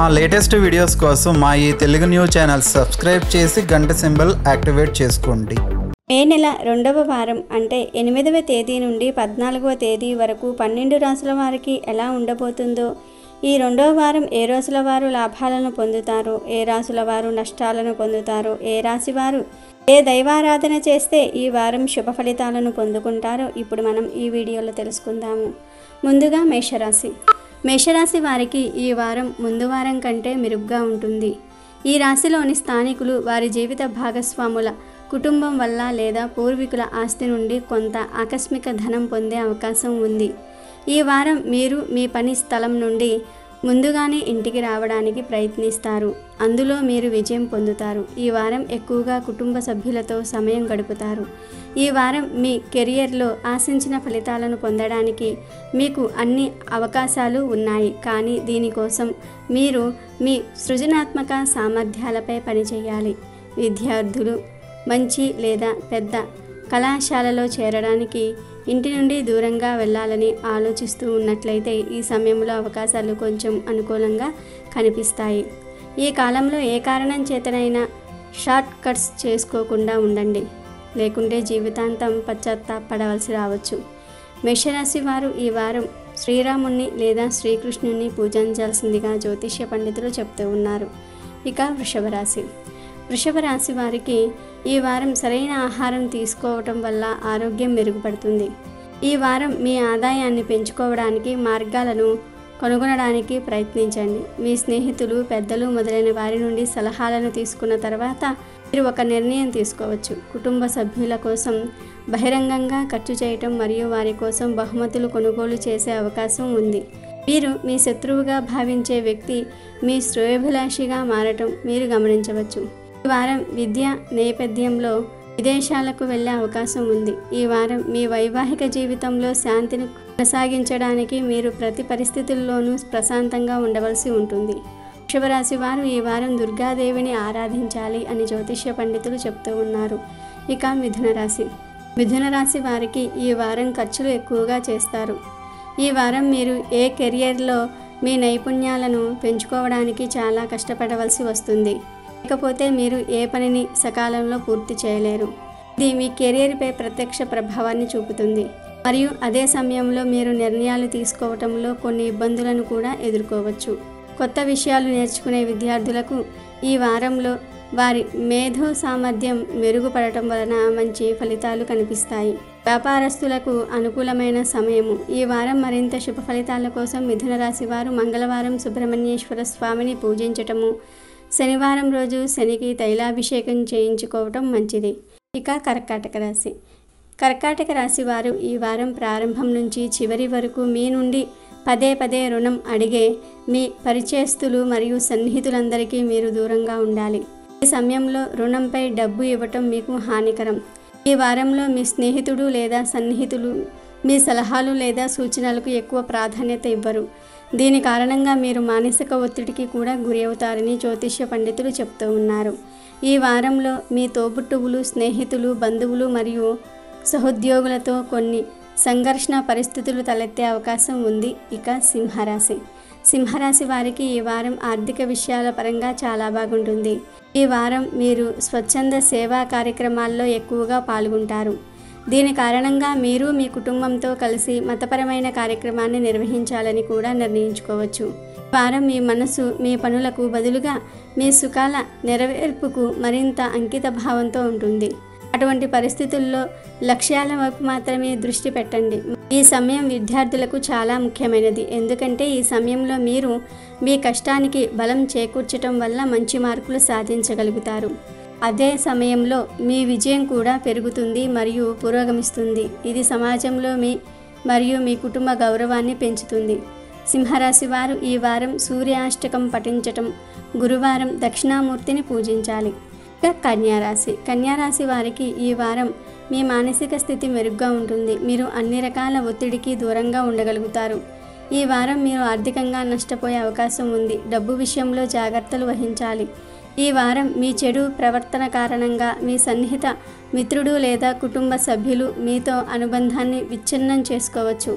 మా latest videos కోసం మా ఈ తెలుగు న్యూస్ ఛానల్ సబ్స్క్రైబ్ చేసి గంట సింబల్ యాక్టివేట్ చేసుకోండి మే నెల రెండవ వారం అంటే ఎనిమిదవ తేదీ నుండి పద్నాలుగవ తేదీ వరకు పన్నెండు రాసుల వారికి ఎలా ఉండబోతుందో ఈ రెండవ వారం ఏ రాసుల వారు లాభాలను పొందుతారో ఏ రాసుల వారు నష్టాలను పొందుతారో ఏ రాశి వారు ఏ దైవారాధన చేస్తే ఈ వారం శుభ ఫలితాలను పొందుకుంటారో ఇప్పుడు మనం ఈ వీడియోలో తెలుసుకుందాము ముందుగా మేషరాశి మేషరాశి వారికి ఈ వారం ముందు వారం కంటే మెరుగ్గా ఉంటుంది ఈ రాశిలోని స్థానికులు వారి జీవిత భాగస్వాముల కుటుంబం వల్ల లేదా పూర్వీకుల ఆస్తి నుండి కొంత ఆకస్మిక ధనం పొందే అవకాశం ఉంది ఈ వారం మీరు మీ పని స్థలం నుండి ముందుగానే ఇంటికి రావడానికి ప్రయత్నిస్తారు అందులో మీరు విజయం పొందుతారు ఈ వారం ఎక్కువగా కుటుంబ సభ్యులతో సమయం గడుపుతారు ఈ వారం మీ కెరియర్లో ఆశించిన ఫలితాలను పొందడానికి మీకు అన్ని అవకాశాలు ఉన్నాయి కానీ దీనికోసం మీరు మీ సృజనాత్మక సామర్థ్యాలపై పనిచేయాలి విద్యార్థులు మంచి లేదా పెద్ద కళాశాలలో చేరడానికి ఇంటి నుండి దూరంగా వెళ్ళాలని ఆలోచిస్తూ ఉన్నట్లయితే ఈ సమయంలో అవకాశాలు కొంచెం అనుకూలంగా కనిపిస్తాయి ఈ కాలంలో ఏ కారణం చేతనైనా షార్ట్ కట్స్ చేసుకోకుండా ఉండండి లేకుంటే జీవితాంతం పశ్చాత్తాపడవలసి రావచ్చు మేషరాశి వారు ఈ వారం శ్రీరాముణ్ణి లేదా శ్రీకృష్ణుని పూజించాల్సిందిగా జ్యోతిష్య పండితులు చెప్తూ ఉన్నారు ఇక వృషభ రాశి వృషభ రాశి వారికి ఈ వారం సరైన ఆహారం తీసుకోవటం వల్ల ఆరోగ్యం మెరుగుపడుతుంది ఈ వారం మీ ఆదాయాన్ని పెంచుకోవడానికి మార్గాలను కనుగొనడానికి ప్రయత్నించండి మీ స్నేహితులు పెద్దలు మొదలైన వారి నుండి సలహాలను తీసుకున్న తర్వాత మీరు ఒక నిర్ణయం తీసుకోవచ్చు కుటుంబ సభ్యుల కోసం బహిరంగంగా ఖర్చు చేయటం మరియు వారి కోసం బహుమతులు కొనుగోలు చేసే అవకాశం ఉంది మీరు మీ శత్రువుగా భావించే వ్యక్తి మీ శ్రేయోభిలాషిగా మారటం మీరు గమనించవచ్చు ఈ వారం విద్య నేపథ్యంలో విదేశాలకు వెళ్ళే అవకాశం ఉంది ఈ వారం మీ వైవాహిక జీవితంలో శాంతిని కొనసాగించడానికి మీరు ప్రతి పరిస్థితుల్లోనూ ప్రశాంతంగా ఉండవలసి ఉంటుంది వృషభరాశి వారు ఈ వారం దుర్గాదేవిని ఆరాధించాలి అని జ్యోతిష్య పండితులు చెప్తూ ఉన్నారు ఇక మిథున రాశి మిథున రాశి వారికి ఈ వారం ఖర్చులు ఎక్కువగా చేస్తారు ఈ వారం మీరు ఏ కెరియర్లో మీ నైపుణ్యాలను పెంచుకోవడానికి చాలా కష్టపడవలసి వస్తుంది లేకపోతే మీరు ఏ పనిని సకాలంలో పూర్తి చేయలేరు ఇది మీ కెరీర్పై ప్రత్యక్ష ప్రభావాన్ని చూపుతుంది మరియు అదే సమయంలో మీరు నిర్ణయాలు తీసుకోవటంలో కొన్ని ఇబ్బందులను కూడా ఎదుర్కోవచ్చు కొత్త విషయాలు నేర్చుకునే విద్యార్థులకు ఈ వారంలో వారి మేధో సామర్థ్యం మెరుగుపడటం వలన మంచి ఫలితాలు కనిపిస్తాయి వ్యాపారస్తులకు అనుకూలమైన సమయము ఈ వారం మరింత శుభ ఫలితాల కోసం మిథున రాశి వారు మంగళవారం సుబ్రహ్మణ్యేశ్వర స్వామిని పూజించటము శనివారం రోజు శనికి తైలాభిషేకం చేయించుకోవటం మంచిది ఇక కర్కాటక రాశి కర్కాటక రాశి వారు ఈ వారం ప్రారంభం నుంచి చివరి వరకు మీ నుండి పదే పదే రుణం అడిగే మీ పరిచయస్తులు మరియు సన్నిహితులందరికీ మీరు దూరంగా ఉండాలి ఈ సమయంలో రుణంపై డబ్బు ఇవ్వటం మీకు హానికరం ఈ వారంలో మీ స్నేహితుడు లేదా సన్నిహితులు మీ సలహాలు లేదా సూచనలకు ఎక్కువ ప్రాధాన్యత ఇవ్వరు దీని కారణంగా మీరు మానసిక ఒత్తిడికి కూడా గురి అవుతారని జ్యోతిష్య పండితులు చెప్తూ ఉన్నారు ఈ వారంలో మీ తోబుట్టువులు స్నేహితులు బంధువులు మరియు సహోద్యోగులతో కొన్ని సంఘర్షణ పరిస్థితులు తలెత్తే అవకాశం ఉంది ఇక సింహరాశి సింహరాశి వారికి ఈ వారం ఆర్థిక విషయాల పరంగా చాలా బాగుంటుంది ఈ వారం మీరు స్వచ్ఛంద సేవా కార్యక్రమాల్లో ఎక్కువగా పాల్గొంటారు దీని కారణంగా మీరు మీ కుటుంబంతో కలిసి మతపరమైన కార్యక్రమాన్ని నిర్వహించాలని కూడా నిర్ణయించుకోవచ్చు ఈ వారం మీ మనసు మీ పనులకు బదులుగా మీ సుఖాల నెరవేర్పుకు మరింత అంకిత భావంతో ఉంటుంది అటువంటి పరిస్థితుల్లో లక్ష్యాల వైపు మాత్రమే దృష్టి పెట్టండి ఈ సమయం విద్యార్థులకు చాలా ముఖ్యమైనది ఎందుకంటే ఈ సమయంలో మీరు మీ కష్టానికి బలం చేకూర్చటం వల్ల మంచి మార్కులు సాధించగలుగుతారు అదే సమయంలో మీ విజయం కూడా పెరుగుతుంది మరియు పురోగమిస్తుంది ఇది సమాజంలో మీ మరియు మీ కుటుంబ గౌరవాన్ని పెంచుతుంది సింహరాశి వారు ఈ వారం సూర్యాష్టకం పఠించటం గురువారం దక్షిణామూర్తిని పూజించాలి ఇక కన్యారాశి కన్యారాశి వారికి ఈ వారం మీ మానసిక స్థితి మెరుగ్గా ఉంటుంది మీరు అన్ని రకాల ఒత్తిడికి దూరంగా ఉండగలుగుతారు ఈ వారం మీరు ఆర్థికంగా నష్టపోయే అవకాశం ఉంది డబ్బు విషయంలో జాగ్రత్తలు వహించాలి ఈ వారం మీ చెడు ప్రవర్తన కారణంగా మీ సన్నిహిత మిత్రుడు లేదా కుటుంబ సభ్యులు మీతో అనుబంధాన్ని విచ్ఛిన్నం చేసుకోవచ్చు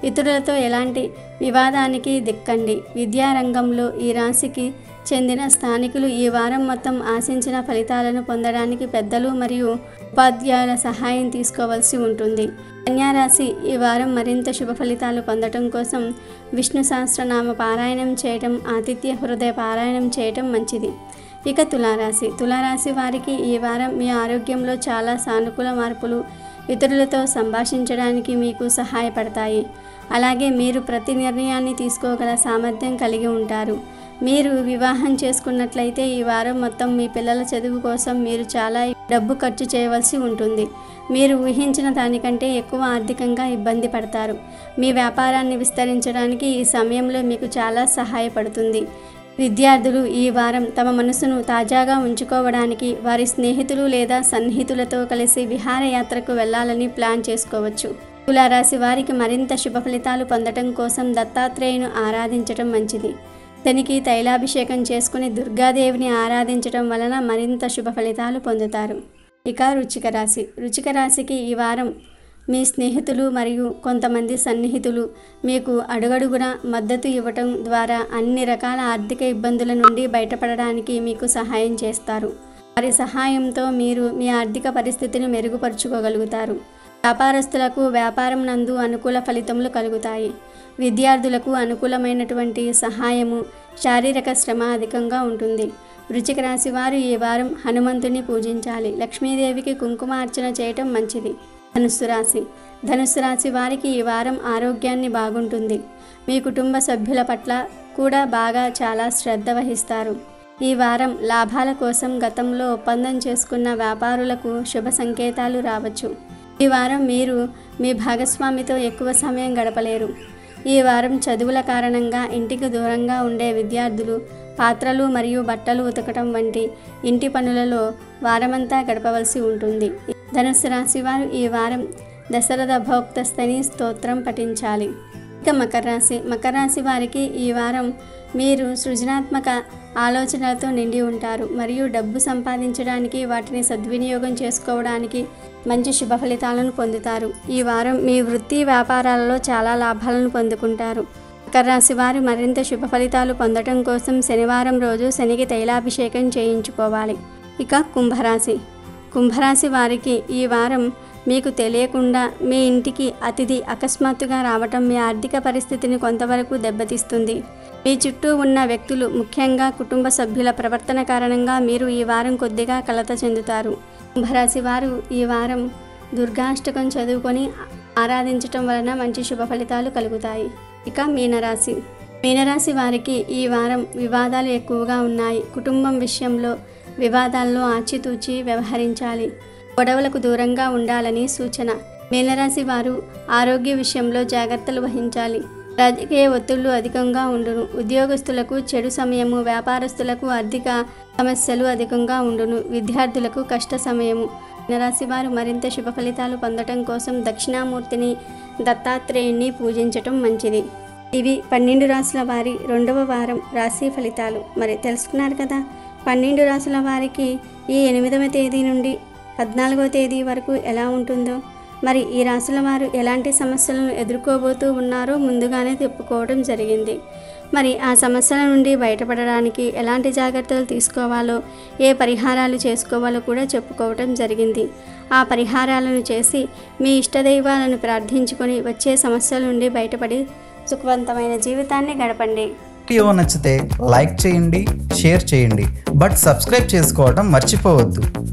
ఇతరులతో ఎలాంటి వివాదానికి దిక్కండి విద్యారంగంలో ఈ రాశికి చెందిన స్థానికులు ఈ వారం మొత్తం ఆశించిన ఫలితాలను పొందడానికి పెద్దలు మరియు ఉపాధ్యాయుల సహాయం తీసుకోవాల్సి ఉంటుంది కన్యారాశి ఈ వారం మరింత శుభ ఫలితాలు పొందటం కోసం విష్ణు సహస్రనామ పారాయణం చేయటం ఆతిథ్య హృదయ పారాయణం చేయటం మంచిది ఇక తులారాశి తులారాశి వారికి ఈ వారం మీ ఆరోగ్యంలో చాలా సానుకూల మార్పులు ఇతరులతో సంభాషించడానికి మీకు సహాయపడతాయి అలాగే మీరు ప్రతి నిర్ణయాన్ని తీసుకోగల సామర్థ్యం కలిగి ఉంటారు మీరు వివాహం చేసుకున్నట్లయితే ఈ వారం మొత్తం మీ పిల్లల చదువు కోసం మీరు చాలా డబ్బు ఖర్చు చేయవలసి ఉంటుంది మీరు ఊహించిన దానికంటే ఎక్కువ ఆర్థికంగా ఇబ్బంది పడతారు మీ వ్యాపారాన్ని విస్తరించడానికి ఈ సమయంలో మీకు చాలా సహాయపడుతుంది విద్యార్థులు ఈ వారం తమ మనసును తాజాగా ఉంచుకోవడానికి వారి స్నేహితులు లేదా సన్నిహితులతో కలిసి విహారయాత్రకు వెళ్ళాలని ప్లాన్ చేసుకోవచ్చు తులారాశి వారికి మరింత శుభ ఫలితాలు పొందటం కోసం దత్తాత్రేయును ఆరాధించటం మంచిది తనికి తైలాభిషేకం చేసుకుని దుర్గాదేవిని ఆరాధించటం వలన మరింత శుభ ఫలితాలు పొందుతారు ఇక రుచిక రాశి రుచిక రాశికి ఈ వారం మీ స్నేహితులు మరియు కొంతమంది సన్నిహితులు మీకు అడుగడుగున మద్దతు ఇవ్వటం ద్వారా అన్ని రకాల ఆర్థిక ఇబ్బందుల నుండి బయటపడడానికి మీకు సహాయం చేస్తారు వారి సహాయంతో మీరు మీ ఆర్థిక పరిస్థితిని మెరుగుపరుచుకోగలుగుతారు వ్యాపారస్తులకు వ్యాపారం నందు అనుకూల ఫలితములు కలుగుతాయి విద్యార్థులకు అనుకూలమైనటువంటి సహాయము శారీరక శ్రమ అధికంగా ఉంటుంది వృచిక రాశి వారు ఈ వారం హనుమంతుని పూజించాలి లక్ష్మీదేవికి కుంకుమార్చన చేయటం మంచిది ధనుస్సు రాశి ధనుస్సు రాశి వారికి ఈ వారం ఆరోగ్యాన్ని బాగుంటుంది మీ కుటుంబ సభ్యుల పట్ల కూడా బాగా చాలా శ్రద్ధ వహిస్తారు ఈ వారం లాభాల కోసం గతంలో ఒప్పందం చేసుకున్న వ్యాపారులకు శుభ సంకేతాలు రావచ్చు ఈ వారం మీరు మీ భాగస్వామితో ఎక్కువ సమయం గడపలేరు ఈ వారం చదువుల కారణంగా ఇంటికి దూరంగా ఉండే విద్యార్థులు పాత్రలు మరియు బట్టలు ఉతకటం వంటి ఇంటి పనులలో వారమంతా గడపవలసి ఉంటుంది ధనుసు రాశి వారు ఈ వారం దశరథ భోక్తస్థని స్తోత్రం పఠించాలి ఇక మకర రాశి మకర రాశి వారికి ఈ వారం మీరు సృజనాత్మక ఆలోచనలతో నిండి ఉంటారు మరియు డబ్బు సంపాదించడానికి వాటిని సద్వినియోగం చేసుకోవడానికి మంచి శుభ ఫలితాలను పొందుతారు ఈ వారం మీ వృత్తి వ్యాపారాలలో చాలా లాభాలను పొందుకుంటారు మకర రాశి వారు మరింత శుభ ఫలితాలు పొందడం కోసం శనివారం రోజు శనికి తైలాభిషేకం చేయించుకోవాలి ఇక కుంభరాశి కుంభరాశి వారికి ఈ వారం మీకు తెలియకుండా మీ ఇంటికి అతిథి అకస్మాత్తుగా రావటం మీ ఆర్థిక పరిస్థితిని కొంతవరకు దెబ్బతీస్తుంది మీ చుట్టూ ఉన్న వ్యక్తులు ముఖ్యంగా కుటుంబ సభ్యుల ప్రవర్తన కారణంగా మీరు ఈ వారం కొద్దిగా కలత చెందుతారు కుంభరాశి వారు ఈ వారం దుర్గాష్టకం చదువుకొని ఆరాధించటం వలన మంచి శుభ ఫలితాలు కలుగుతాయి ఇక మీనరాశి మీనరాశి వారికి ఈ వారం వివాదాలు ఎక్కువగా ఉన్నాయి కుటుంబం విషయంలో వివాదాల్లో ఆచితూచి వ్యవహరించాలి గొడవలకు దూరంగా ఉండాలని సూచన మీనరాశి వారు ఆరోగ్య విషయంలో జాగ్రత్తలు వహించాలి రాజకీయ ఒత్తిళ్లు అధికంగా ఉండును ఉద్యోగస్తులకు చెడు సమయము వ్యాపారస్తులకు ఆర్థిక సమస్యలు అధికంగా ఉండును విద్యార్థులకు కష్ట సమయము మీనరాశి వారు మరింత శుభ ఫలితాలు పొందటం కోసం దక్షిణామూర్తిని దత్తాత్రేయుణ్ణి పూజించటం మంచిది ఇవి పన్నెండు రాసుల వారి రెండవ వారం రాశి ఫలితాలు మరి తెలుసుకున్నారు కదా పన్నెండు రాసుల వారికి ఈ ఎనిమిదవ తేదీ నుండి పద్నాలుగవ తేదీ వరకు ఎలా ఉంటుందో మరి ఈ రాసుల వారు ఎలాంటి సమస్యలను ఎదుర్కోబోతూ ఉన్నారో ముందుగానే చెప్పుకోవడం జరిగింది మరి ఆ సమస్యల నుండి బయటపడడానికి ఎలాంటి జాగ్రత్తలు తీసుకోవాలో ఏ పరిహారాలు చేసుకోవాలో కూడా చెప్పుకోవడం జరిగింది ఆ పరిహారాలను చేసి మీ ఇష్టదైవాలను ప్రార్థించుకొని వచ్చే సమస్యల నుండి బయటపడి సుఖవంతమైన జీవితాన్ని గడపండి వీడియో నచ్చితే లైక్ చేయండి షేర్ చేయండి బట్ సబ్స్క్రైబ్ చేసుకోవడం మర్చిపోవద్దు